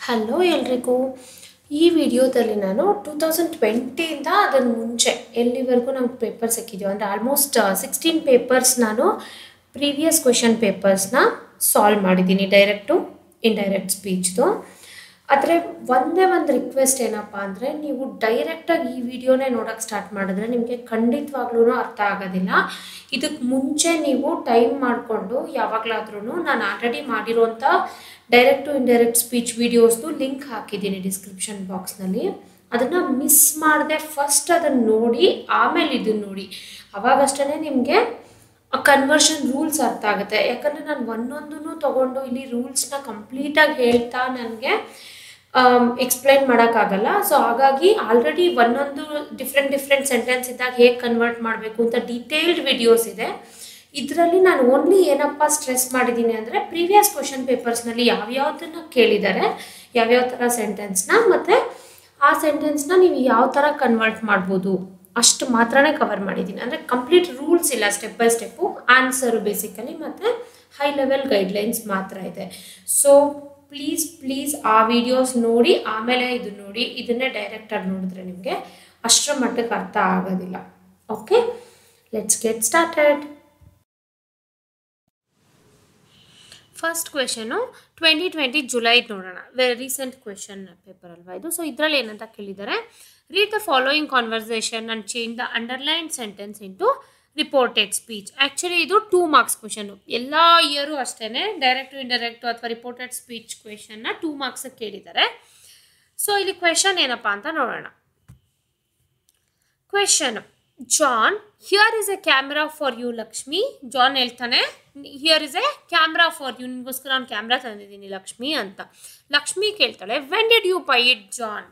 Hello ಎಲ್ರಿಗೂ ಈ ವಿಡಿಯೋದಲ್ಲಿ ನಾನು ಟೂ ತೌಸಂಡ್ ಟ್ವೆಂಟಿಯಿಂದ ಅದರ ಮುಂಚೆ ಎಲ್ಲಿವರೆಗೂ ನಮ್ಗೆ ಪೇಪರ್ಸ್ ಸಿಕ್ಕಿದೆಯೋ ಅಂದರೆ ಆಲ್ಮೋಸ್ಟ್ ಸಿಕ್ಸ್ಟೀನ್ ಪೇಪರ್ಸ್ ನಾನು ಪ್ರೀವಿಯಸ್ ಕ್ವೆಶನ್ ಪೇಪರ್ಸ್ನ ಸಾಲ್ವ್ ಮಾಡಿದ್ದೀನಿ ಡೈರೆಕ್ಟು ಇಂಡೈರೆಕ್ಟ್ ಸ್ಪೀಚ್ದು ಆದರೆ ಒಂದೇ ಒಂದು ರಿಕ್ವೆಸ್ಟ್ ಏನಪ್ಪ ಅಂದರೆ ನೀವು ಡೈರೆಕ್ಟಾಗಿ ಈ ವಿಡಿಯೋನೇ ನೋಡೋಕ್ಕೆ ಸ್ಟಾರ್ಟ್ ಮಾಡಿದ್ರೆ ನಿಮಗೆ ಖಂಡಿತವಾಗ್ಲೂ ಅರ್ಥ ಆಗೋದಿಲ್ಲ ಇದಕ್ಕೆ ಮುಂಚೆ ನೀವು ಟೈಮ್ ಮಾಡಿಕೊಂಡು ಯಾವಾಗಲಾದ್ರೂ ನಾನು ಆಲ್ರೆಡಿ ಮಾಡಿರೋಂಥ ಡೈರೆಕ್ಟ್ ಟು ಇಂಡೈರೆಕ್ಟ್ ಸ್ಪೀಚ್ ವಿಡಿಯೋಸ್ದು ಲಿಂಕ್ ಹಾಕಿದ್ದೀನಿ ಡಿಸ್ಕ್ರಿಪ್ಷನ್ ಬಾಕ್ಸ್ನಲ್ಲಿ ಅದನ್ನು ಮಿಸ್ ಮಾಡದೆ ಫಸ್ಟ್ ಅದನ್ನು ನೋಡಿ ಆಮೇಲೆ ಇದನ್ನು ನೋಡಿ ಅವಾಗಷ್ಟೇ ನಿಮಗೆ ಕನ್ವರ್ಷನ್ ರೂಲ್ಸ್ ಅರ್ಥ ಆಗುತ್ತೆ ಯಾಕಂದರೆ ನಾನು ಒಂದೊಂದೂ ತೊಗೊಂಡು ಇಲ್ಲಿ ರೂಲ್ಸ್ನ ಕಂಪ್ಲೀಟಾಗಿ ಹೇಳ್ತಾ ನನಗೆ ಎಕ್ಸ್ಪ್ಲೈನ್ ಮಾಡೋಕ್ಕಾಗಲ್ಲ ಸೊ ಹಾಗಾಗಿ ಆಲ್ರೆಡಿ ಒಂದೊಂದು ಡಿಫ್ರೆಂಟ್ ಡಿಫ್ರೆಂಟ್ ಸೆಂಟೆನ್ಸ್ ಇದ್ದಾಗ ಹೇಗೆ ಕನ್ವರ್ಟ್ ಮಾಡಬೇಕು ಅಂತ ಡೀಟೇಲ್ಡ್ ವಿಡಿಯೋಸ್ ಇದೆ ಇದರಲ್ಲಿ ನಾನು ಓನ್ಲಿ ಏನಪ್ಪ ಸ್ಟ್ರೆಸ್ ಮಾಡಿದ್ದೀನಿ ಅಂದರೆ ಪ್ರೀವಿಯಸ್ ಕ್ವಶನ್ ಪೇಪರ್ಸ್ನಲ್ಲಿ ಯಾವ್ಯಾವುದನ್ನು ಕೇಳಿದ್ದಾರೆ ಯಾವ್ಯಾವ ಥರ ಸೆಂಟೆನ್ಸ್ನ ಮತ್ತು ಆ ಸೆಂಟೆನ್ಸ್ನ ನೀವು ಯಾವ ಥರ ಕನ್ವರ್ಟ್ ಮಾಡ್ಬೋದು ಅಷ್ಟು ಮಾತ್ರನೇ ಕವರ್ ಮಾಡಿದ್ದೀನಿ ಅಂದರೆ ಕಂಪ್ಲೀಟ್ ರೂಲ್ಸ್ ಇಲ್ಲ step by step answer basically ಮತ್ತು ಹೈ ಲೆವೆಲ್ ಗೈಡ್ಲೈನ್ಸ್ ಮಾತ್ರ ಇದೆ ಸೊ ಪ್ಲೀಸ್ ಪ್ಲೀಸ್ ಆ ವಿಡಿಯೋಸ್ ನೋಡಿ ಆಮೇಲೆ ಇದು ನೋಡಿ ಇದನ್ನೇ ಡೈರೆಕ್ಟಾಗಿ ನೋಡಿದ್ರೆ ನಿಮಗೆ ಅಷ್ಟರ ಮಟ್ಟಕ್ಕೆ ಅರ್ಥ ಆಗೋದಿಲ್ಲ okay let's get started first question twenty twenty July ನೋಡೋಣ ವೆರಿ ರೀಸೆಂಟ್ ಕ್ವೆಶನ್ ಪೇಪರ್ ಅಲ್ವಾ ಇದು ಸೊ ಇದರಲ್ಲಿ ಏನಂತ ಕೇಳಿದ್ದಾರೆ read the following conversation and change the underline sentence into reported speech actually ಇದು ಟೂ ಮಾರ್ಕ್ಸ್ ಕ್ವೆಶನು ಎಲ್ಲ ಇಯರು ಅಷ್ಟೇ direct indirect ಅಥವಾ ರಿಪೋರ್ಟೆಡ್ ಸ್ಪೀಚ್ ಕ್ವೆಶನ್ನ ಟೂ ಮಾರ್ಕ್ಸಿಗೆ ಕೇಳಿದ್ದಾರೆ ಸೊ ಇಲ್ಲಿ ಕ್ವೆಶನ್ ಏನಪ್ಪ ಅಂತ ನೋಡೋಣ question John here is a camera for you Lakshmi John ಹೇಳ್ತಾನೆ here is a camera for you ನಿಮಗೋಸ್ಕರ ನಾನು ಕ್ಯಾಮ್ರಾ ತಂದಿದ್ದೀನಿ ಲಕ್ಷ್ಮಿ ಅಂತ ಲಕ್ಷ್ಮಿ ಕೇಳ್ತಾಳೆ when did you buy it John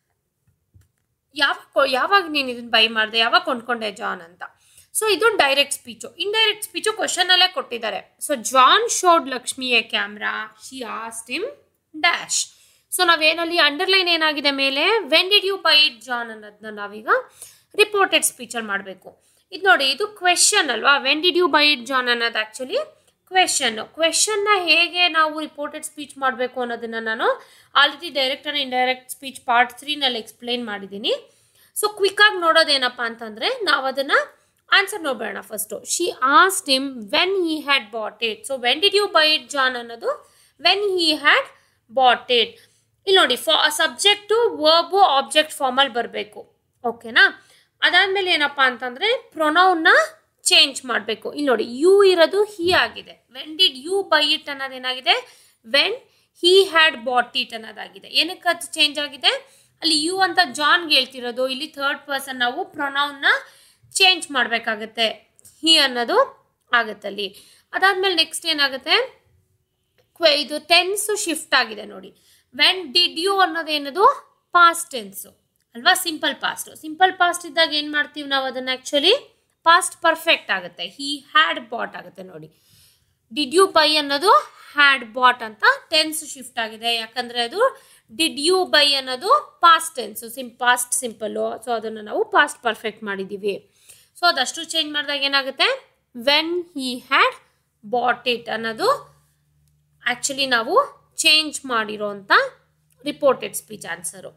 ಯಾವಾಗ ಯಾವಾಗ ನೀನು ಇದನ್ನು ಬೈ ಮಾಡಿದೆ ಯಾವಾಗ ಕೊಂಡ್ಕೊಂಡೆ ಜಾನ್ ಅಂತ ಸೊ ಇದು ಡೈರೆಕ್ಟ್ ಸ್ಪೀಚು ಇಂಡೈರೆಕ್ಟ್ ಸ್ಪೀಚು ಕ್ವಶನಲ್ಲೇ ಕೊಟ್ಟಿದ್ದಾರೆ so John showed Lakshmi a camera she asked him dash so ನಾವೇನಲ್ಲಿ ಅಂಡರ್ಲೈನ್ ಏನಾಗಿದೆ ಮೇಲೆ when did you buy it John ಅನ್ನೋದನ್ನ ನಾವೀಗ ರಿಪೋರ್ಟೆಡ್ ಸ್ಪೀಚಲ್ಲಿ ಮಾಡಬೇಕು ಇದು ನೋಡಿ ಇದು ಕ್ವೆಶನ್ ಅಲ್ವಾ when did you buy it John ಅನ್ನೋದು ಆ್ಯಕ್ಚುಲಿ ಕ್ವೆಶನ್ನು ಕ್ವೆಶನ್ನ ಹೇಗೆ ನಾವು ರಿಪೋರ್ಟೆಡ್ ಸ್ಪೀಚ್ ಮಾಡಬೇಕು ಅನ್ನೋದನ್ನು ನಾನು already direct and indirect speech part ತ್ರೀನಲ್ಲಿ ಎಕ್ಸ್ಪ್ಲೈನ್ ಮಾಡಿದ್ದೀನಿ ಸೊ ಕ್ವಿಕ್ಕಾಗಿ ನೋಡೋದೇನಪ್ಪ ಅಂತಂದರೆ ನಾವು ಅದನ್ನು ಆನ್ಸರ್ ನೋಡೋಣ first she asked him when he had bought it so when did you buy it John ಅನ್ನೋದು when he had bought it ಇಲ್ಲಿ ನೋಡಿ ಫಾ ಸಬ್ಜೆಕ್ಟು ವರ್ಬು ಆಬ್ಜೆಕ್ಟ್ ಫಾರ್ಮಲ್ಲಿ ಬರಬೇಕು ಓಕೆನಾ ಅದಾದಮೇಲೆ ಏನಪ್ಪ ಅಂತಂದರೆ ಪ್ರೊನೌನ್ನ ಚೇಂಜ್ ಮಾಡಬೇಕು ಇಲ್ಲಿ ನೋಡಿ ಯು ಇರೋದು ಹಿ ಆಗಿದೆ when did you buy it ಅನ್ನೋದೇನಾಗಿದೆ when he had bought it ಅನ್ನೋದಾಗಿದೆ ಏನಕ್ಕೆ ಅದು ಚೇಂಜ್ ಆಗಿದೆ ಅಲ್ಲಿ ಯು ಅಂತ ಜಾನ್ಗೆ ಹೇಳ್ತಿರೋದು ಇಲ್ಲಿ ಥರ್ಡ್ ಪರ್ಸನ್ ನಾವು ಪ್ರೊನೌನ್ನ ಚೇಂಜ್ ಮಾಡಬೇಕಾಗತ್ತೆ ಹಿ ಅನ್ನೋದು ಆಗುತ್ತಲ್ಲಿ ಅದಾದಮೇಲೆ ನೆಕ್ಸ್ಟ್ ಏನಾಗುತ್ತೆ ಕ್ವೆ ಇದು ಟೆನ್ಸು ಶಿಫ್ಟ್ ಆಗಿದೆ ನೋಡಿ ವೆನ್ ಡಿಡ್ ಯು ಅನ್ನೋದೇನದು ಪಾಸ್ಟ್ ಟೆನ್ಸು ಅಲ್ವಾ ಸಿಂಪಲ್ ಪಾಸ್ಟು ಸಿಂಪಲ್ ಪಾಸ್ಟ್ ಇದ್ದಾಗ ಏನು ಮಾಡ್ತೀವಿ ನಾವು ಅದನ್ನು ಆ್ಯಕ್ಚುಲಿ ಪಾಸ್ಟ್ ಪರ್ಫೆಕ್ಟ್ ಆಗುತ್ತೆ ಹಿ ಹ್ಯಾಡ್ ಬಾಟ್ ಆಗುತ್ತೆ ನೋಡಿ ಡಿಡ್ ಯು ಬೈ ಅನ್ನೋದು ಹ್ಯಾಡ್ ಬಾಟ್ ಅಂತ ಟೆನ್ಸ್ ಶಿಫ್ಟ್ ಆಗಿದೆ ಯಾಕಂದರೆ ಅದು ಡಿಡ್ ಯು ಬೈ ಅನ್ನೋದು ಪಾಸ್ಟ್ ಟೆನ್ಸು ಸಿಂ ಪಾಸ್ಟ್ ಸಿಂಪಲ್ಲು ಸೊ ಅದನ್ನು ನಾವು ಪಾಸ್ಟ್ ಪರ್ಫೆಕ್ಟ್ ಮಾಡಿದ್ದೀವಿ ಸೊ ಅದಷ್ಟು ಚೇಂಜ್ ಮಾಡಿದಾಗ ಏನಾಗುತ್ತೆ when he had bought it ಅನ್ನೋದು ಆ್ಯಕ್ಚುಲಿ ನಾವು ಚೇಂಜ್ ಮಾಡಿರೋಂಥ reported speech answer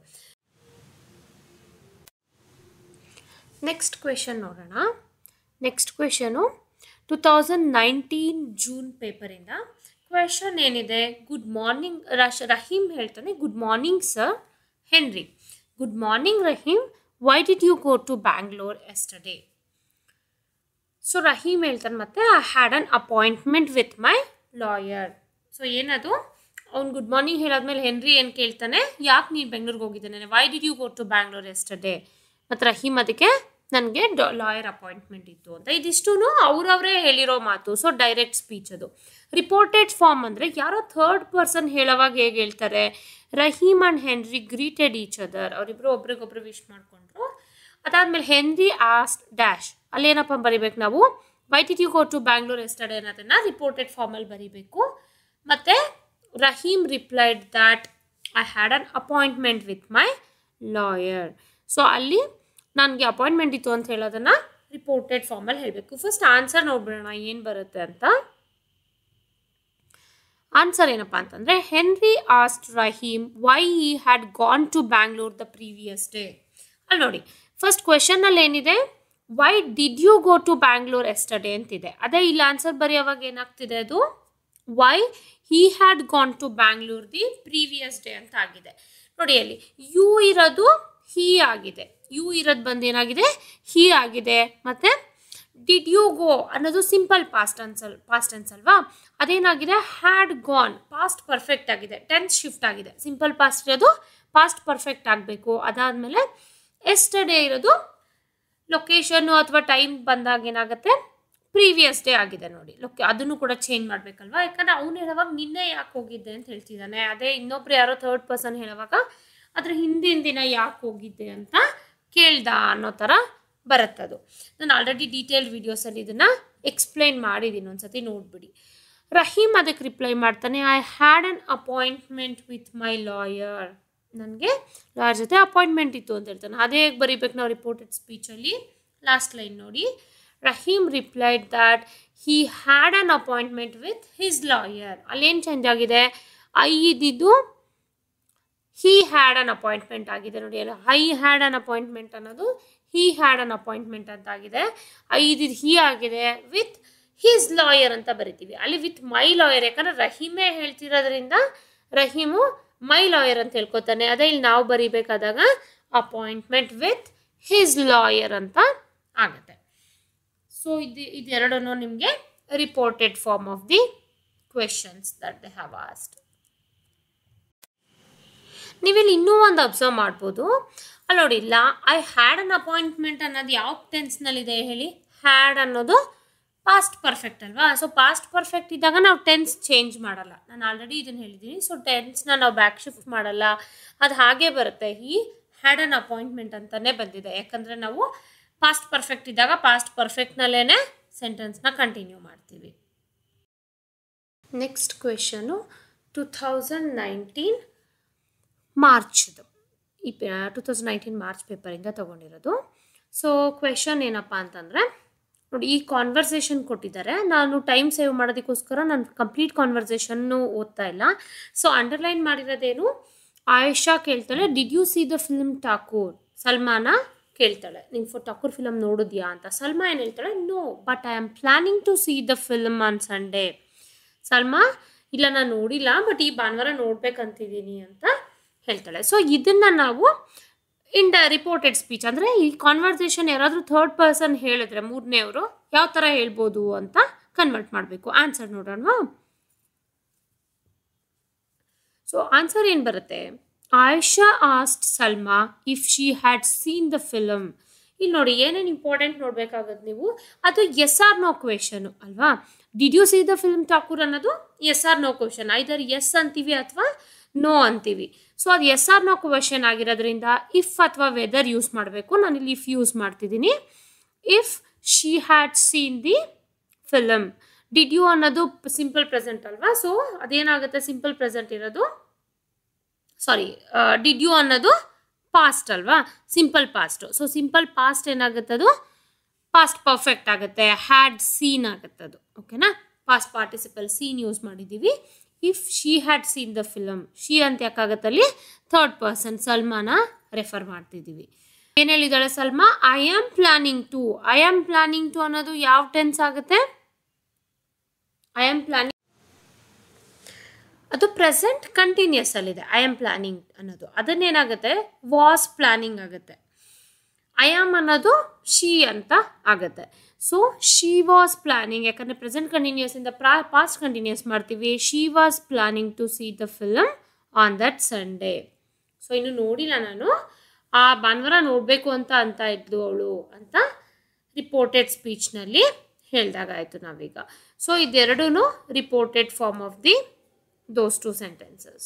next question ನೋಡೋಣ next question two thousand nineteen June ಪೇಪರಿಂದ ಕ್ವೆಶನ್ ಏನಿದೆ ಗುಡ್ ಮಾರ್ನಿಂಗ್ ರಶ್ ರಹೀಮ್ ಹೇಳ್ತಾನೆ good morning sir henry good morning Rahim why did you go to Bangalore yesterday so Rahim ಹೇಳ್ತಾನೆ ಮತ್ತೆ I had an appointment with my lawyer so ಏನದು ಅವ್ನು good morning ಹೇಳಾದ್ಮೇಲೆ henry ಏನು ಕೇಳ್ತಾನೆ ಯಾಕೆ ನೀನು ಬೆಂಗ್ಳೂರಿಗೆ ಹೋಗಿದ್ದಾನೆ why did you go to Bangalore yesterday ಮತ್ತು ರಹೀಮ್ ಅದಕ್ಕೆ ನನಗೆ ಲಾಯರ್ ಅಪಾಯಿಂಟ್ಮೆಂಟ್ ಇತ್ತು ಅಂತ ಇದಿಷ್ಟು ಅವ್ರವರೇ ಹೇಳಿರೋ ಮಾತು ಸೊ ಡೈರೆಕ್ಟ್ ಸ್ಪೀಚ್ ಅದು ರಿಪೋರ್ಟೆಡ್ ಫಾರ್ಮ್ ಅಂದರೆ ಯಾರೋ ಥರ್ಡ್ ಪರ್ಸನ್ ಹೇಳೋವಾಗ ಹೇಗೆ ಹೇಳ್ತಾರೆ Rahim and Henry greeted each other ಅವರಿಬ್ಬರು ಒಬ್ರಿಗೊಬ್ರು ವಿಶ್ ಮಾಡಿಕೊಂಡ್ರು ಅದಾದಮೇಲೆ ಹೆನ್ರಿ ಆಸ್ಟ್ ಡ್ಯಾಶ್ ಅಲ್ಲೇನಪ್ಪ ಬರಿಬೇಕು ನಾವು why did you go to Bangalore yesterday ಅನ್ನೋದನ್ನು ರಿಪೋರ್ಟೆಡ್ ಫಾರ್ಮಲ್ಲಿ ಬರಿಬೇಕು ಮತ್ತು Rahim replied that I had an appointment with my lawyer so ಅಲ್ಲಿ ನನಗೆ ಅಪಾಯಿಂಟ್ಮೆಂಟ್ ಇತ್ತು ಅಂತ ಹೇಳೋದನ್ನು ರಿಪೋರ್ಟೆಡ್ ಫಾರ್ಮಲ್ಲಿ ಹೇಳಬೇಕು ಫಸ್ಟ್ ಆನ್ಸರ್ ನೋಡ್ಬಿಡೋಣ ಏನು ಬರುತ್ತೆ ಅಂತ ಆನ್ಸರ್ ಏನಪ್ಪ ಅಂತಂದರೆ Henry asked Rahim why he had gone to Bangalore the previous day ಅಲ್ಲಿ ನೋಡಿ ಫಸ್ಟ್ ಕ್ವೆಶನಲ್ಲಿ ಏನಿದೆ why did you go to Bangalore yesterday ಅಂತಿದೆ ಅದೇ ಇಲ್ಲಿ ಆನ್ಸರ್ ಬರೆಯೋವಾಗ ಏನಾಗ್ತಿದೆ ಅದು why he had gone to Bangalore the previous day ಅಂತ ಆಗಿದೆ ನೋಡಿ ಅಲ್ಲಿ ಯು ಇರೋದು ಹಿ ಆಗಿದೆ ಯು ಇರೋದು ಬಂದು ಏನಾಗಿದೆ ಹಿ ಆಗಿದೆ ಮತ್ತು ಡಿಡ್ ಯು ಗೋ ಅನ್ನೋದು ಸಿಂಪಲ್ ಪಾಸ್ಟ್ ಅನ್ಸಲ್ ಪಾಸ್ಟ್ ಅನ್ಸಲ್ವಾ ಅದೇನಾಗಿದೆ ಹ್ಯಾಡ್ ಗಾನ್ ಪಾಸ್ಟ್ ಪರ್ಫೆಕ್ಟ್ ಆಗಿದೆ ಟೆನ್ತ್ ಶಿಫ್ಟ್ ಆಗಿದೆ ಸಿಂಪಲ್ ಪಾಸ್ಟ್ ಇರೋದು ಪಾಸ್ಟ್ ಪರ್ಫೆಕ್ಟ್ ಆಗಬೇಕು ಅದಾದಮೇಲೆ ಎಸ್ಟರ್ಡೇ ಇರೋದು ಲೊಕೇಶನ್ನು ಅಥವಾ ಟೈಮ್ ಬಂದಾಗ ಏನಾಗುತ್ತೆ ಪ್ರೀವಿಯಸ್ ಡೇ ಆಗಿದೆ ನೋಡಿ ಲೊಕೆ ಅದನ್ನು ಕೂಡ ಚೇಂಜ್ ಮಾಡಬೇಕಲ್ವಾ ಯಾಕಂದರೆ ಅವ್ನು ಹೇಳುವಾಗ ನಿನ್ನೆ ಯಾಕೆ ಹೋಗಿದ್ದೆ ಅಂತ ಹೇಳ್ತಿದ್ದಾನೆ ಅದೇ ಇನ್ನೊಬ್ರು ಯಾರೋ ಥರ್ಡ್ ಪರ್ಸನ್ ಹೇಳುವಾಗ ಅದ್ರ ಹಿಂದಿನ ದಿನ ಯಾಕೆ ಹೋಗಿದ್ದೆ ಅಂತ ಕೇಳ್ದ ಅನ್ನೋ ಥರ ಬರುತ್ತದು ನಾನು ಆಲ್ರೆಡಿ ಡೀಟೇಲ್ಡ್ ವೀಡಿಯೋಸಲ್ಲಿ ಇದನ್ನು ಎಕ್ಸ್ಪ್ಲೈನ್ ಮಾಡಿದ್ದೀನಿ ಒಂದ್ಸತಿ ನೋಡ್ಬಿಡಿ ರಹೀಮ್ ಅದಕ್ಕೆ ರಿಪ್ಲೈ ಮಾಡ್ತಾನೆ I had an appointment with my lawyer ನನಗೆ ಲಾಯರ್ ಜೊತೆ ಅಪಾಯಿಂಟ್ಮೆಂಟ್ ಇತ್ತು ಅಂತ ಹೇಳ್ತಾನೆ ಅದೇ ಹೇಗೆ ಬರೀಬೇಕು ನಾವು ರಿಪೋರ್ಟೆಡ್ ಸ್ಪೀಚಲ್ಲಿ ಲಾಸ್ಟ್ ಲೈನ್ ನೋಡಿ Rahim replied that he had an appointment with his lawyer ಅಲ್ಲೇನು ಚೇಂಜ್ ಆಗಿದೆ ಐ ಇದ್ದಿದ್ದು ಹಿ ಹ್ಯಾಡ್ ಅನ್ ಅಪಾಯಿಂಟ್ಮೆಂಟ್ ಆಗಿದೆ ನೋಡಿ ಅಲ್ಲ ಐ ಹ್ಯಾಡ್ ಅನ್ ಅಪಾಯಿಂಟ್ಮೆಂಟ್ ಅನ್ನೋದು ಹಿ ಹ್ಯಾಡ್ ಅನ್ ಅಪಾಯಿಂಟ್ಮೆಂಟ್ ಅಂತ ಆಗಿದೆ ಐ ಇದ್ದಿದ್ದು ಹಿ ಆಗಿದೆ ವಿತ್ ಹಿಸ್ ಲಾಯರ್ ಅಂತ ಬರಿತೀವಿ ಅಲ್ಲಿ ವಿತ್ ಮೈ ಲಾಯರ್ ಯಾಕಂದ್ರೆ ರಹೀಮೇ ಹೇಳ್ತಿರೋದ್ರಿಂದ ರಹೀಮು ಮೈ ಲಾಯರ್ ಅಂತ ಹೇಳ್ಕೊತಾನೆ ಅದೇ ಇಲ್ಲಿ ನಾವು ಬರಿಬೇಕಾದಾಗ ಅಪಾಯಿಂಟ್ಮೆಂಟ್ ವಿತ್ ಹಿಸ್ ಲಾಯರ್ ಅಂತ ಆಗುತ್ತೆ ಸೊ ಇದು ಇದೆರಡನ್ನು ನಿಮಗೆ reported form of the questions that they have asked ನೀವಿಲ್ಲಿ ಇನ್ನೂ ಒಂದು ಅಬ್ಸರ್ವ್ ಮಾಡ್ಬೋದು ಅಲ್ಲಿ ನೋಡಿ ಇಲ್ಲ ಐ ಹ್ಯಾಡ್ ಅನ್ ಅಪಾಯಿಂಟ್ಮೆಂಟ್ ಅನ್ನೋದು ಯಾವ ಟೆನ್ಸ್ನಲ್ಲಿದೆ ಹೇಳಿ ಹ್ಯಾಡ್ ಅನ್ನೋದು ಪಾಸ್ಟ್ ಪರ್ಫೆಕ್ಟ್ ಅಲ್ವಾ ಸೊ ಪಾಸ್ಟ್ ಪರ್ಫೆಕ್ಟ್ ಇದ್ದಾಗ ನಾವು ಟೆನ್ಸ್ ಚೇಂಜ್ ಮಾಡಲ್ಲ ನಾನು ಆಲ್ರೆಡಿ ಇದನ್ನು ಹೇಳಿದ್ದೀನಿ ಸೊ ಟೆನ್ಸ್ನ ನಾವು ಬ್ಯಾಕ್ ಶಿಫ್ಟ್ ಮಾಡಲ್ಲ ಅದು ಹಾಗೆ ಬರುತ್ತೆ ಈ ಹ್ಯಾಡ್ ಅನ್ ಅಪಾಯಿಂಟ್ಮೆಂಟ್ ಅಂತಲೇ ಬಂದಿದೆ ಯಾಕಂದರೆ ನಾವು ಪಾಸ್ಟ್ ಪರ್ಫೆಕ್ಟ್ ಇದ್ದಾಗ ಪಾಸ್ಟ್ ಪರ್ಫೆಕ್ಟ್ನಲ್ಲೇ ಸೆಂಟೆನ್ಸ್ನ ಕಂಟಿನ್ಯೂ ಮಾಡ್ತೀವಿ next question two thousand nineteen ಮಾರ್ಚ್ದು ಈ ಟು ತೌಸಂಡ್ ನೈನ್ಟೀನ್ ಮಾರ್ಚ್ ಪೇಪರಿಂದ ತೊಗೊಂಡಿರೋದು ಸೊ ಕ್ವೆಶನ್ ಏನಪ್ಪ ಅಂತಂದರೆ ನೋಡಿ ಈ ಕಾನ್ವರ್ಸೇಷನ್ ಕೊಟ್ಟಿದ್ದಾರೆ ನಾನು ಟೈಮ್ ಸೇವ್ ಮಾಡೋದಕ್ಕೋಸ್ಕರ ನಾನು ಕಂಪ್ಲೀಟ್ ಕಾನ್ವರ್ಸೇಷನ್ನು ಓದ್ತಾ ಇಲ್ಲ ಸೊ ಅಂಡರ್ಲೈನ್ ಮಾಡಿರೋದೇನು ಆಯುಷಾ ಕೇಳ್ತಾಳೆ did you see the film Thakur ಸಲ್ಮಾನ ಕೇಳ್ತಾಳೆ ನೀನು ಫೋ ಠಾಕೂರ್ ಫಿಲಮ್ ನೋಡಿದ್ಯಾ ಅಂತ ಸಲ್ಮಾ ಏನು ಹೇಳ್ತಾಳೆ no but I am planning to see the film on Sunday Salma ಇಲ್ಲ ನಾನು ನೋಡಿಲ್ಲ ಬಟ್ ಈ ಭಾನುವಾರ ನೋಡ್ಬೇಕಂತಿದ್ದೀನಿ ಅಂತ ಹೇಳ್ತಾಳೆ ಸೊ ಇದನ್ನು ನಾವು ಇನ್ ದ ರಿಪೋರ್ಟೆಡ್ ಸ್ಪೀಚ್ ಅಂದರೆ ಈ ಕಾನ್ವರ್ಸೇಷನ್ ಯಾರಾದರೂ ಥರ್ಡ್ ಪರ್ಸನ್ ಹೇಳಿದ್ರೆ ಮೂರನೇವರು ಯಾವ ಥರ ಹೇಳ್ಬೋದು ಅಂತ ಕನ್ವರ್ಟ್ ಮಾಡಬೇಕು ಆನ್ಸರ್ ನೋಡೋಣವಾ ಸೊ ಆನ್ಸರ್ ಏನು ಬರುತ್ತೆ Ayesha asked Salma if she had seen the film ಇಲ್ಲಿ ನೋಡಿ ಏನೇನು ಇಂಪಾರ್ಟೆಂಟ್ ನೋಡಬೇಕಾಗತ್ತೆ ನೀವು ಅದು ಎಸ್ ಆರ್ ನೋ ಕ್ವೆಶನು ಅಲ್ವಾ did you see the film Thakur ಅನ್ನೋದು yes or no question either yes ಅಂತೀವಿ ಅಥವಾ ನೋ ಅಂತೀವಿ ಸೊ ಅದು ಎಸ್ ಆರ್ ನೋ ಕ್ವೆಶನ್ ಆಗಿರೋದ್ರಿಂದ ಇಫ್ ಅಥವಾ ವೆದರ್ ಯೂಸ್ ಮಾಡಬೇಕು ನಾನು ಇಲ್ಲಿ ಇಫ್ ಯೂಸ್ ಮಾಡ್ತಿದ್ದೀನಿ if she had seen the film did you ಅನ್ನೋದು ಸಿಂಪಲ್ ಪ್ರೆಸೆಂಟ್ ಅಲ್ವಾ ಸೊ ಅದೇನಾಗುತ್ತೆ ಸಿಂಪಲ್ ಪ್ರೆಸೆಂಟ್ ಇರೋದು ಸಾರಿ ಡಿಡ್ ಯು ಅನ್ನೋದು ಪಾಸ್ಟ್ ಅಲ್ವಾ simple past so simple past ಏನಾಗುತ್ತೆ ಅದು ಪಾಸ್ಟ್ ಪರ್ಫೆಕ್ಟ್ ಆಗುತ್ತೆ ಹ್ಯಾಡ್ ಸೀನ್ ಆಗುತ್ತೆ ಅದು ಓಕೆನಾ ಪಾಸ್ಟ್ ಪಾರ್ಟಿಸಿಪಲ್ ಸೀನ್ ಯೂಸ್ ಮಾಡಿದ್ದೀವಿ if she had seen the film she ಅಂತ ಯಾಕಾಗತ್ತೆ ಅಲ್ಲಿ ಥರ್ಡ್ ಪರ್ಸನ್ ಸಲ್ಮಾನ ರೆಫರ್ ಮಾಡ್ತಿದ್ದೀವಿ ಏನು ಹೇಳಿದಾಳೆ Salma I am planning to I am planning to ಅನ್ನೋದು ಯಾವ ಟೆನ್ಸ್ ಆಗುತ್ತೆ ಐ ಆಮ್ ಪ್ಲಾನಿಂಗ್ ಅದು ಪ್ರೆಸೆಂಟ್ ಕಂಟಿನ್ಯೂಸ್ ಅಲ್ಲಿದೆ ಐ ಆಮ್ ಪ್ಲಾನಿಂಗ್ ಅನ್ನೋದು ಅದನ್ನೇನಾಗುತ್ತೆ ವಾಸ್ ಪ್ಲಾನಿಂಗ್ ಆಗುತ್ತೆ ಐ ಆಮ್ ಅನ್ನೋದು ಶಿ ಅಂತ ಆಗುತ್ತೆ ಸೊ ಶಿ ವಾಸ್ ಪ್ಲಾನಿಂಗ್ ಯಾಕಂದರೆ ಪ್ರೆಸೆಂಟ್ ಕಂಟಿನ್ಯೂಸ್ ಇಂದ ಪ್ರಾ ಪಾಸ್ಟ್ ಕಂಟಿನ್ಯೂಸ್ ಮಾಡ್ತೀವಿ she was planning to see the film on that Sunday so ಇನ್ನು ನೋಡಿಲ್ಲ ನಾನು ಆ ಭಾನುವಾರ ನೋಡಬೇಕು ಅಂತ ಅಂತ ಇದ್ಲು ಅವಳು ಅಂತ ರಿಪೋರ್ಟೆಡ್ ಸ್ಪೀಚ್ನಲ್ಲಿ ಹೇಳಿದಾಗ ಆಯಿತು ನಾವೀಗ ಸೊ ಇದೆರಡೂ reported form of the those two sentences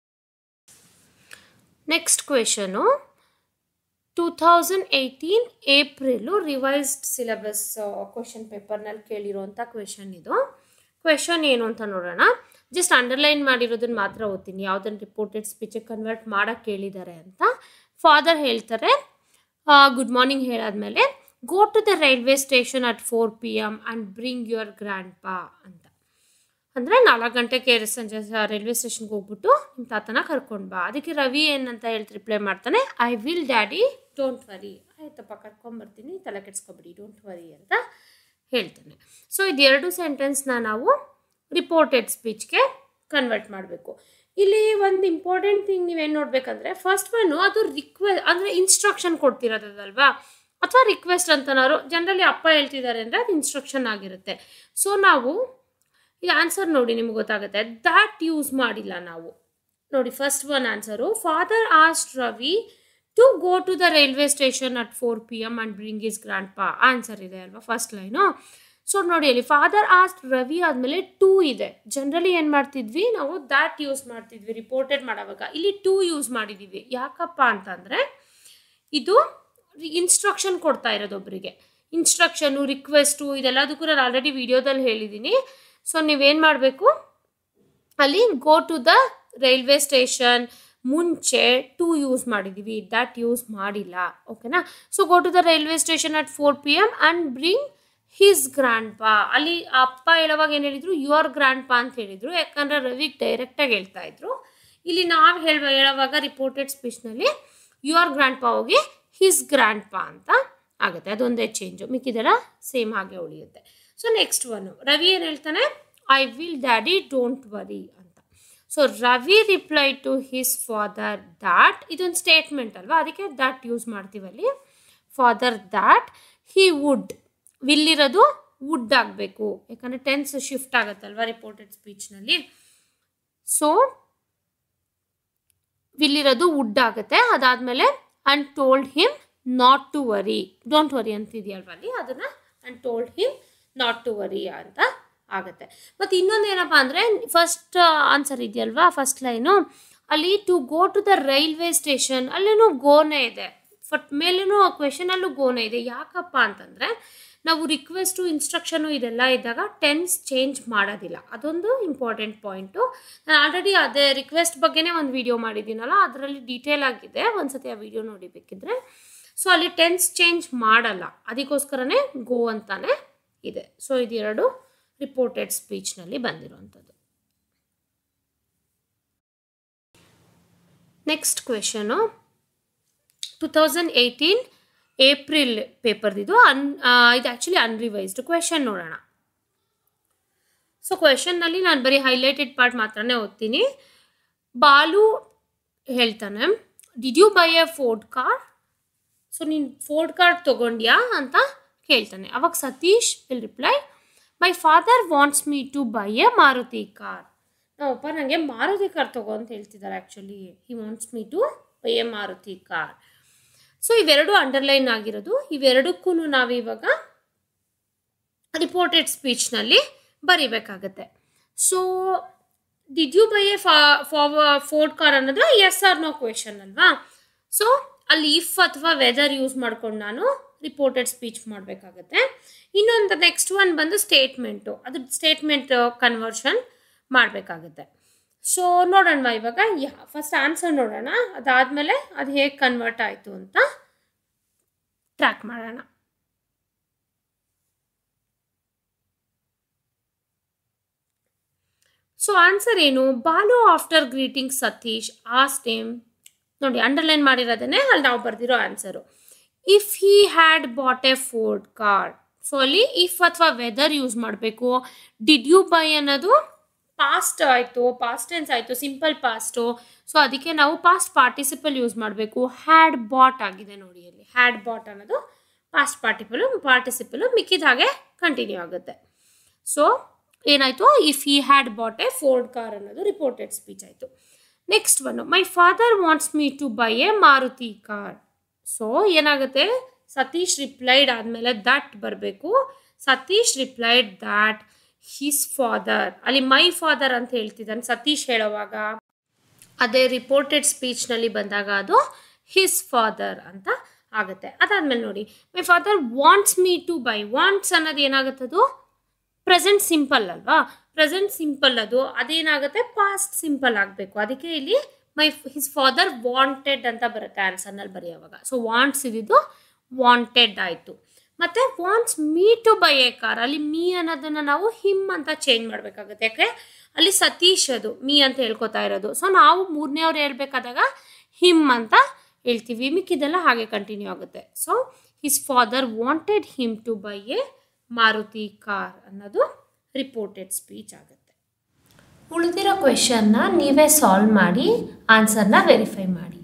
next question two thousand eighteen April revised syllabus question ಪೇಪರ್ನಲ್ಲಿ ಕೇಳಿರೋಂಥ ಕ್ವೆಶನ್ ಇದು ಕ್ವೆಶನ್ ಏನು ಅಂತ ನೋಡೋಣ ಜಸ್ಟ್ ಅಂಡರ್ಲೈನ್ ಮಾಡಿರೋದನ್ನ ಮಾತ್ರ ಓದ್ತೀನಿ ಯಾವುದನ್ನು ರಿಪೋರ್ಟೆಡ್ ಸ್ಪೀಚಿಗೆ ಕನ್ವರ್ಟ್ ಮಾಡೋಕ್ಕೆ ಕೇಳಿದ್ದಾರೆ ಅಂತ ಫಾದರ್ ಹೇಳ್ತಾರೆ ಗುಡ್ ಮಾರ್ನಿಂಗ್ ಹೇಳಾದ್ಮೇಲೆ go to the railway station at four P M and bring your grandpa ಅಂತ ಅಂದರೆ ನಾಲ್ಕು ಗಂಟೆಗೆ ಸಂಜೆ ರೈಲ್ವೆ ಸ್ಟೇಷನ್ಗೆ ಹೋಗ್ಬಿಟ್ಟು ನಿಮ್ಮ ತಾತನ ಕರ್ಕೊಂಡು ಬಾ ಅದಕ್ಕೆ ರವಿ ಏನಂತ ಹೇಳ್ತಿ ರಿಪ್ಲೈ ಮಾಡ್ತಾನೆ I will daddy don't worry ಆಯ್ತಪ್ಪ ಕರ್ಕೊಂಬರ್ತೀನಿ ತಲೆ ಕೆಡ್ಸ್ಕೊಬಿಡಿ ಡೋಂಟ್ ವರಿ ಅಂತ ಹೇಳ್ತಾನೆ ಸೊ ಇದೆರಡು ಸೆಂಟೆನ್ಸ್ನ ನಾವು ರಿಪೋರ್ಟೆಡ್ ಸ್ಪೀಚ್ಗೆ ಕನ್ವರ್ಟ್ ಮಾಡಬೇಕು ಇಲ್ಲಿ ಒಂದು ಇಂಪಾರ್ಟೆಂಟ್ ಥಿಂಗ್ ನೀವೇನು ನೋಡಬೇಕಂದ್ರೆ ಫಸ್ಟ್ ಒನ್ನು ಅದು ರಿಕ್ವೆ ಅಂದರೆ ಇನ್ಸ್ಟ್ರಕ್ಷನ್ ಕೊಡ್ತಿರೋದಲ್ವಾ ಅಥವಾ ರಿಕ್ವೆಸ್ಟ್ ಅಂತನಾರು ಜನರಲಿ ಅಪ್ಪ ಹೇಳ್ತಿದ್ದಾರೆ ಅಂದರೆ ಅದು ಇನ್ಸ್ಟ್ರಕ್ಷನ್ ಆಗಿರುತ್ತೆ ಸೊ ನಾವು ಈ ಆನ್ಸರ್ ನೋಡಿ ನಿಮ್ಗೆ ಗೊತ್ತಾಗುತ್ತೆ ದ್ಯಾಟ್ ಯೂಸ್ ಮಾಡಿಲ್ಲ ನಾವು ನೋಡಿ first one answer father asked Ravi to go to the railway station at four P M and bring his grandpa answer ಇದೆ ಅಲ್ವಾ ಫಸ್ಟ್ ಲೈನು ಸೊ ನೋಡಿ ಅಲ್ಲಿ ಫಾದರ್ ಆಸ್ಟ್ ರವಿ ಆದಮೇಲೆ ಟೂ ಇದೆ ಜನರಲಿ ಏನು ಮಾಡ್ತಿದ್ವಿ ನಾವು ದ್ಯಾಟ್ ಯೂಸ್ ಮಾಡ್ತಿದ್ವಿ ರಿಪೋರ್ಟೆಡ್ ಮಾಡೋವಾಗ ಇಲ್ಲಿ ಟೂ ಯೂಸ್ ಮಾಡಿದ್ದೀವಿ ಯಾಕಪ್ಪ ಅಂತಂದರೆ ಇದು ಇನ್ಸ್ಟ್ರಕ್ಷನ್ ಕೊಡ್ತಾ ಇರೋದು ಒಬ್ಬರಿಗೆ ಇನ್ಸ್ಟ್ರಕ್ಷನು ರಿಕ್ವೆಸ್ಟು ಇದೆಲ್ಲದಕ್ಕೂ ನಾನು ಆಲ್ರೆಡಿ ವಿಡಿಯೋದಲ್ಲಿ ಹೇಳಿದ್ದೀನಿ ಸೊ ನೀವೇನು ಮಾಡಬೇಕು ಅಲ್ಲಿ go to the railway station ಮುಂಚೆ ಟೂ ಯೂಸ್ ಮಾಡಿದ್ದೀವಿ ದ್ಯಾಟ್ ಯೂಸ್ ಮಾಡಿಲ್ಲ ಓಕೆನಾ so go to the railway station at four P M and bring his grandpa ಅಲ್ಲಿ ಅಪ್ಪ ಹೇಳುವಾಗ ಏನು ಹೇಳಿದ್ರು ಯುವರ್ ಗ್ರ್ಯಾಂಡ್ ಪಾ ಅಂತ ಹೇಳಿದರು ಯಾಕಂದರೆ ರವಿಗೆ ಡೈರೆಕ್ಟಾಗಿ ಹೇಳ್ತಾ ಇದ್ರು ಇಲ್ಲಿ ನಾವು ಹೇಳುವ ಹೇಳುವಾಗ ರಿಪೋರ್ಟೆಡ್ ಸ್ಪೀಚ್ನಲ್ಲಿ ಯುವರ್ ಗ್ರ್ಯಾಂಡ್ ಪಾ ಹೋಗಿ ಹಿಸ್ ಗ್ರ್ಯಾಂಡ್ ಪಾ ಅಂತ ಆಗುತ್ತೆ ಅದೊಂದೇ ಚೇಂಜು ಮಿಕ್ಕಿದೆಲ್ಲ ಸೇಮ್ ಹಾಗೆ ಉಳಿಯುತ್ತೆ ಸೊ ನೆಕ್ಸ್ಟ್ ಒನ್ ರವಿ ಏನು ಹೇಳ್ತಾನೆ I will daddy don't worry ಅಂತ so Ravi reply to his father that ಇದೊಂದು ಸ್ಟೇಟ್ಮೆಂಟ್ ಅಲ್ವಾ ಅದಕ್ಕೆ ದ್ಯಾಟ್ ಯೂಸ್ ಮಾಡ್ತೀವಲ್ಲಿ ಫಾದರ್ ದ್ಯಾಟ್ ಹಿ ವುಡ್ ವಿಲ್ಲಿರೋದು ವುಡ್ ಆಗಬೇಕು ಯಾಕಂದರೆ ಟೆನ್ಸ್ ಶಿಫ್ಟ್ ಆಗುತ್ತಲ್ವಾ ರಿಪೋರ್ಟೆಡ್ ಸ್ಪೀಚ್ನಲ್ಲಿ ಸೊ ವಿಲ್ಲಿರೋದು ವುಡ್ ಆಗುತ್ತೆ ಅದಾದಮೇಲೆ and told him not to worry don't worry ಅಂತಿದೆಯಲ್ವ ಅಲ್ಲಿ ಅದನ್ನು and told him not to worry ಅಂತ ಆಗುತ್ತೆ ಮತ್ತು ಇನ್ನೊಂದು ಏನಪ್ಪ ಅಂದರೆ ಫಸ್ಟ್ ಆನ್ಸರ್ ಇದೆಯಲ್ವಾ ಫಸ್ಟ್ ಲೈನು ಅಲ್ಲಿ to go to the railway station ಅಲ್ಲಿನೂ ಗೋನೆ ಇದೆ ಫಟ್ ಮೇಲೂ ಕ್ವೆಶನಲ್ಲೂ ಗೋನೆ ಇದೆ ಯಾಕಪ್ಪ ಅಂತಂದರೆ ನಾವು ರಿಕ್ವೆಸ್ಟು ಇನ್ಸ್ಟ್ರಕ್ಷನು ಇದೆಲ್ಲ ಇದ್ದಾಗ ಟೆನ್ಸ್ ಚೇಂಜ್ ಮಾಡೋದಿಲ್ಲ ಅದೊಂದು ಇಂಪಾರ್ಟೆಂಟ್ ಪಾಯಿಂಟು ನಾನು ಆಲ್ರೆಡಿ ಅದೇ ರಿಕ್ವೆಸ್ಟ್ ಬಗ್ಗೆನೇ ಒಂದು ವಿಡಿಯೋ ಮಾಡಿದ್ದೀನಲ್ಲ ಅದರಲ್ಲಿ ಡೀಟೇಲ್ ಆಗಿದೆ ಒಂದ್ಸತಿ ಆ ವಿಡಿಯೋ ನೋಡಿ ಬೇಕಿದ್ರೆ ಸೊ ಅಲ್ಲಿ ಟೆನ್ಸ್ ಚೇಂಜ್ ಮಾಡಲ್ಲ ಅದಕ್ಕೋಸ್ಕರನೇ ಗೋ ಅಂತಾನೆ ಇದೆ ಸೊ ಇದೆರಡು ರಿಪೋರ್ಟೆಡ್ ಸ್ಪೀಚ್ನಲ್ಲಿ ಬಂದಿರುವಂಥದ್ದು next question two thousand eighteen April ಪೇಪರ್ದಿದು ಅನ್ ಇದು ಆ್ಯಕ್ಚುಲಿ ಅನ್ರಿವೈಸ್ಡ್ ಕ್ವೆಶನ್ ನೋಡೋಣ ಸೊ ಕ್ವೆಶನ್ನಲ್ಲಿ ನಾನು ಬರೀ ಹೈಲೈಟೆಡ್ ಪಾರ್ಟ್ ಮಾತ್ರನೇ ಓದ್ತೀನಿ ಬಾಲು ಹೇಳ್ತಾನೆ did you buy a Ford car so ನೀನು ಫೋರ್ಡ್ ಕಾರ್ ತೊಗೊಂಡ್ಯಾ ಅಂತ ಕೇಳ್ತಾನೆ ಅವಾಗ Satish will reply my father wants me to buy a Maruti car ನಮ್ಮಪ್ಪ ನನಗೆ ಮಾರುತಿ ಕಾರ್ ತಗೋ ಅಂತ ಹೇಳ್ತಿದ್ದಾರೆ actually he wants me to buy a Maruti car so ಇವೆರಡು ಅಂಡರ್ಲೈನ್ ಆಗಿರೋದು ಇವೆರಡಕ್ಕೂ ನಾವು ಇವಾಗ ರಿಪೋರ್ಟೆಡ್ ಸ್ಪೀಚ್ನಲ್ಲಿ ಬರಿಬೇಕಾಗತ್ತೆ so did you buy a ಫಾ ಫೋರ್ಡ್ ಕಾರ್ ಅನ್ನೋದು ಎಸ್ ಆರ್ ನೋ ಕ್ವೆಶನ್ ಅಲ್ವಾ ಸೊ ಅಲ್ಲಿ ಇಫ್ ಅಥವಾ ವೆದರ್ ಯೂಸ್ ಮಾಡ್ಕೊಂಡು ನಾನು ರಿಪೋರ್ಟೆಡ್ ಸ್ಪೀಚ್ ಮಾಡಬೇಕಾಗತ್ತೆ ಇನ್ನೊಂದು ನೆಕ್ಸ್ಟ್ ಒನ್ ಬಂದು ಸ್ಟೇಟ್ಮೆಂಟು ಅದು ಸ್ಟೇಟ್ಮೆಂಟ್ ಕನ್ವರ್ಷನ್ ಮಾಡಬೇಕಾಗತ್ತೆ ಸೊ ನೋಡೋಣ ಇವಾಗ ಯಾ ಫಸ್ಟ್ ಆನ್ಸರ್ ನೋಡೋಣ ಅದಾದಮೇಲೆ ಅದು ಹೇಗೆ ಕನ್ವರ್ಟ್ ಆಯಿತು ಅಂತ ಟ್ರ್ಯಾಕ್ ಮಾಡೋಣ ಸೊ ಆನ್ಸರ್ ಏನು Balu after greeting Satish asked him ನೋಡಿ ಅಂಡರ್ಲೈನ್ ಮಾಡಿರೋದೇ ಅಲ್ಲಿ ನಾವು ಬರೆದಿರೋ answer if he had bought a Ford car so ಅಲ್ಲಿ ಇಫ್ ಅಥವಾ ವೆದರ್ ಯೂಸ್ ಮಾಡಬೇಕು ಡಿಡ್ ಯು ಬೈ ಅನ್ನೋದು ಪಾಸ್ಟ್ ಆಯಿತು ಪಾಸ್ಟ್ ಟೆನ್ಸ್ ಆಯಿತು ಸಿಂಪಲ್ ಪಾಸ್ಟು ಸೊ ಅದಕ್ಕೆ ನಾವು ಪಾಸ್ಟ್ ಪಾರ್ಟಿಸಿಪಲ್ ಯೂಸ್ ಮಾಡಬೇಕು ಹ್ಯಾಡ್ ಬಾಟ್ ಆಗಿದೆ ನೋಡಿ ಅಲ್ಲಿ ಹ್ಯಾಡ್ ಬಾಟ್ ಅನ್ನೋದು ಪಾಸ್ಟ್ ಪಾರ್ಟಿಪಲು ಪಾರ್ಟಿಸಿಪಲು ಮಿಕ್ಕಿದ ಹಾಗೆ ಕಂಟಿನ್ಯೂ ಆಗುತ್ತೆ ಸೊ ಏನಾಯಿತು if he had bought a Ford car ಅನ್ನೋದು ರಿಪೋರ್ಟೆಡ್ ಸ್ಪೀಚ್ ಆಯಿತು next one my father wants me to buy a Maruti car so ಏನಾಗುತ್ತೆ ಸತೀಶ್ ರಿಪ್ಲೈಡ್ ಆದಮೇಲೆ ದಟ್ ಬರಬೇಕು Satish replied that his father ಅಲ್ಲಿ ಮೈ ಫಾದರ್ ಅಂತ ಹೇಳ್ತಿದ್ದಾನೆ ಸತೀಶ್ ಹೇಳೋವಾಗ ಅದೇ ರಿಪೋರ್ಟೆಡ್ ಸ್ಪೀಚ್ನಲ್ಲಿ ಬಂದಾಗ ಅದು ಹಿಸ್ ಫಾದರ್ ಅಂತ ಆಗುತ್ತೆ ಅದಾದಮೇಲೆ ನೋಡಿ my father wants me to buy wants ಅನ್ನೋದು ಏನಾಗುತ್ತದು ಪ್ರೆಸೆಂಟ್ ಸಿಂಪಲ್ ಅಲ್ವಾ ಪ್ರೆಸೆಂಟ್ ಸಿಂಪಲ್ ಅದು ಅದೇನಾಗುತ್ತೆ ಪಾಸ್ಟ್ ಸಿಂಪಲ್ ಆಗಬೇಕು ಅದಕ್ಕೆ ಇಲ್ಲಿ ಮೈ ಹಿಸ್ ಫಾದರ್ ವಾಂಟೆಡ್ ಅಂತ ಬರುತ್ತೆ ಆನ್ಸರ್ನಲ್ಲಿ ಬರೆಯೋವಾಗ ಸೊ ವಾಂಟ್ಸ್ ಇದ್ದಿದ್ದು ವಾಂಟೆಡ್ ಆಯಿತು ಮತ್ತು wants me to buy a car ಅಲ್ಲಿ ಮೀ ಅನ್ನೋದನ್ನು ನಾವು ಹಿಮ್ ಅಂತ ಚೇಂಜ್ ಮಾಡಬೇಕಾಗುತ್ತೆ ಯಾಕೆ ಅಲ್ಲಿ ಸತೀಶ್ ಅದು ಮೀ ಅಂತ ಹೇಳ್ಕೊತಾ ಇರೋದು ಸೊ ನಾವು ಮೂರನೇ ಅವ್ರು ಹೇಳ್ಬೇಕಾದಾಗ ಹಿಮ್ ಅಂತ ಹೇಳ್ತೀವಿ ಮಿಕ್ಕಿದೆಲ್ಲ ಹಾಗೆ ಕಂಟಿನ್ಯೂ ಆಗುತ್ತೆ so his father wanted him to buy a Maruti car ಅನ್ನೋದು ರಿಪೋರ್ಟೆಡ್ ಸ್ಪೀಚ್ ಆಗುತ್ತೆ ಉಳಿದಿರೋ ಕ್ವೆಶನ್ನ ನೀವೇ ಸಾಲ್ವ್ ಮಾಡಿ ಆನ್ಸರ್ನ ವೆರಿಫೈ ಮಾಡಿ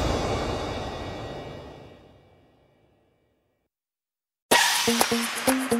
Thank you.